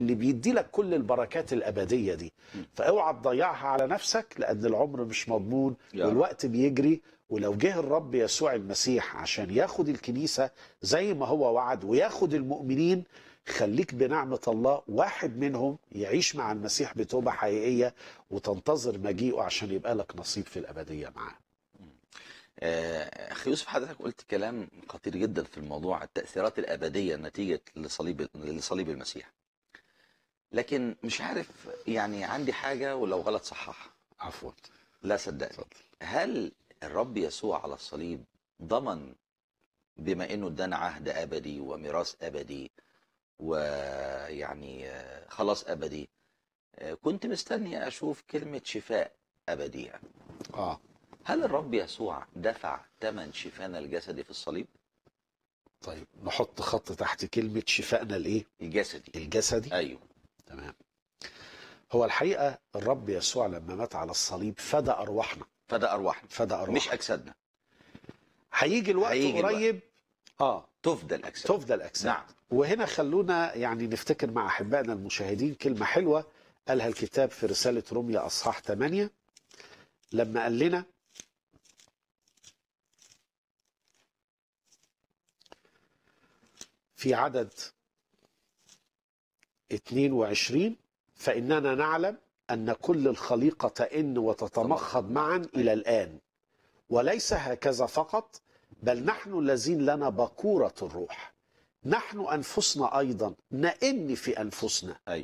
اللي بيدي لك كل البركات الأبدية دي فاوعى تضيعها على نفسك لأن العمر مش مضمون يا رب. والوقت بيجري ولو جه الرب يسوع المسيح عشان ياخد الكنيسة زي ما هو وعد وياخد المؤمنين خليك بنعمة الله واحد منهم يعيش مع المسيح بتوبة حقيقية وتنتظر مجيئه عشان يبقى لك نصيب في الأبدية معاه آه، اخي يوسف حضرتك قلت كلام خطير جدا في الموضوع التاثيرات الابديه نتيجه لصليب لصليب المسيح لكن مش عارف يعني عندي حاجه ولو غلط صححها عفوا لا صدقني اتفضل هل الرب يسوع على الصليب ضمن بما انه ادانا عهد ابدي وميراث ابدي ويعني آه، خلاص ابدي آه، كنت مستني اشوف كلمه شفاء ابدي يعني. اه هل الرب يسوع دفع ثمن شفانا الجسدي في الصليب طيب نحط خط تحت كلمة شفائنا الايه الجسدي الجسدي ايوه تمام هو الحقيقة الرب يسوع لما مات على الصليب فدى أرواحنا فده ارواحنا فدى أرواحنا مش اجسادنا هيجي الوقت هيجي الوقت. قريب اه تفدى الاجساد تفدى الأجساد نعم وهنا خلونا يعني نفتكر مع أحبائنا المشاهدين كلمة حلوة قالها الكتاب في رسالة روميا أصحاح 8 لما قال لنا في عدد 22 فإننا نعلم أن كل الخليقة تئن وتتمخض معا إلى الآن وليس هكذا فقط بل نحن الذين لنا بكورة الروح نحن أنفسنا أيضا نئن في أنفسنا ايوه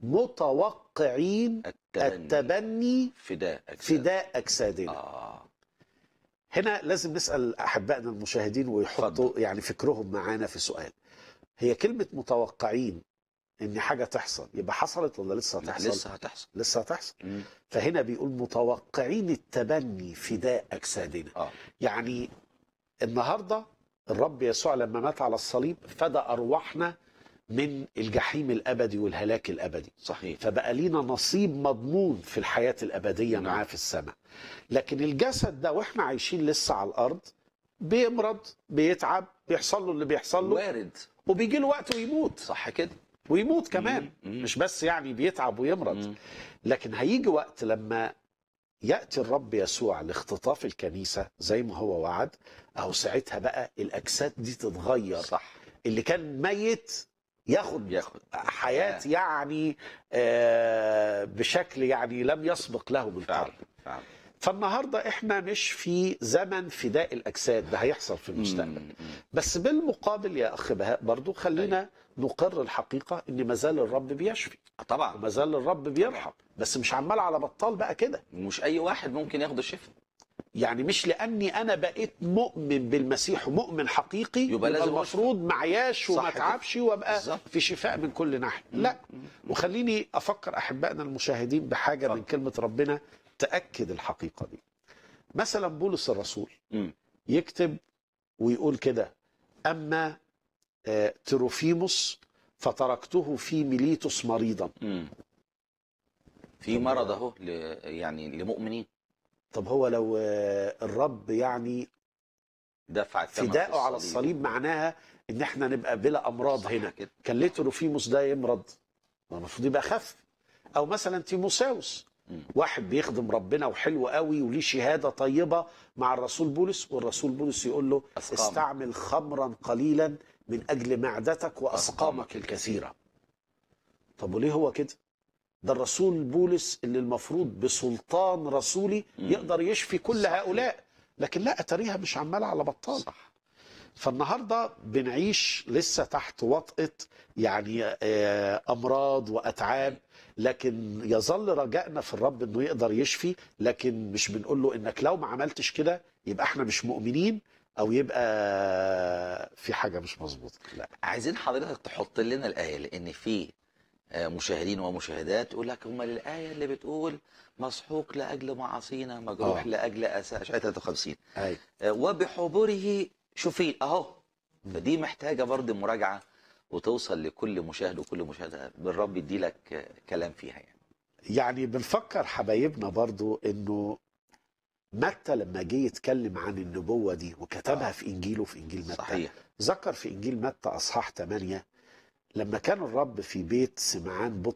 متوقعين التبني التبني فداء اجساد فداء أجسادنا اه هنا لازم نسأل أحبائنا المشاهدين ويحطوا يعني فكرهم معانا في سؤال هي كلمة متوقعين إن حاجة تحصل يبقى حصلت ولا لسه لا، هتحصل؟ لسه هتحصل لسه هتحصل مم. فهنا بيقول متوقعين التبني فداء أجسادنا اه يعني النهارده الرب يسوع لما مات على الصليب فدى ارواحنا من الجحيم الابدي والهلاك الابدي صحيح فبقى لينا نصيب مضمون في الحياه الابديه نعم. معاه في السماء لكن الجسد ده واحنا عايشين لسه على الارض بيمرض بيتعب بيحصل له اللي بيحصل له وارد وبيجي له وقت ويموت صح كده ويموت كمان مم. مم. مش بس يعني بيتعب ويمرض مم. لكن هيجي وقت لما ياتي الرب يسوع لاختطاف الكنيسه زي ما هو وعد اهو ساعتها بقى الاجساد دي تتغير صح اللي كان ميت ياخد ياخد حياه يعني آه، بشكل يعني لم يسبق له من فعلا قبل فعلا فالنهارده احنا مش في زمن فداء الاجساد ده هيحصل في المستقبل مم. مم. بس بالمقابل يا اخ بهاء برضو خلينا نقر الحقيقه ان مازال الرب بيشفي آه، طبعا ومازال الرب بيرحم بس مش عمال على بطال بقى كده مش اي واحد ممكن ياخد الشفاء يعني مش لاني انا بقيت مؤمن بالمسيح ومؤمن حقيقي يبقى لازم المفروض معياش صح وما كده. اتعبش وابقى بالظبط. في شفاء من كل ناحيه لا وخليني افكر احبائنا المشاهدين بحاجه اتفضل. من كلمه ربنا تاكد الحقيقه دي مثلا بولس الرسول مم. يكتب ويقول كده اما آه، تروفيموس فتركته في ميليتوس مريضا مم. في مرض اهو ل- يعني لمؤمنين طب هو لو آه، الرب يعني دفع الثمن في فداؤه على الصليب معناها ان احنا نبقى بلا امراض صح هنا كده كان ليه تروفيموس ده يمرض ما المفروض يبقى خف او مثلا تيموساوس مم. واحد بيخدم ربنا وحلو قوي وليه شهاده طيبه مع الرسول بولس والرسول بولس يقول له أسقام. استعمل خمرا قليلا من اجل معدتك واسقامك الكثيره طب وليه هو كده ده الرسول بولس اللي المفروض بسلطان رسولي مم. يقدر يشفي كل صحيح. هؤلاء لكن لا اتاريها مش عماله على بطال صح فالنهارده بنعيش لسه تحت وطأة يعني آه، امراض واتعاب لكن يظل رجائنا في الرب انه يقدر يشفي لكن مش بنقول له انك لو ما عملتش كده يبقى احنا مش مؤمنين او يبقى في حاجه مش مظبوطه لا عايزين حضرتك تحط لنا الآية لأن في آه، مشاهدين ومشاهدات يقول لك امال الآية اللي بتقول مسحوق لأجل معاصينا مجروح آه. لأجل أساء شعية 53 اي آه، وبحبره شفيت أهو فدي محتاجة برضه مراجعة وتوصل لكل مشاهد وكل مشاهدة بالرب يدي لك آه، كلام فيها يعني يعني بنفكر حبايبنا برضو انه متى لما جه يتكلم عن النبوه دي وكتبها آه. في انجيله في انجيل متى صحيح ذكر في انجيل متى اصحاح 8 لما كان الرب في بيت سمعان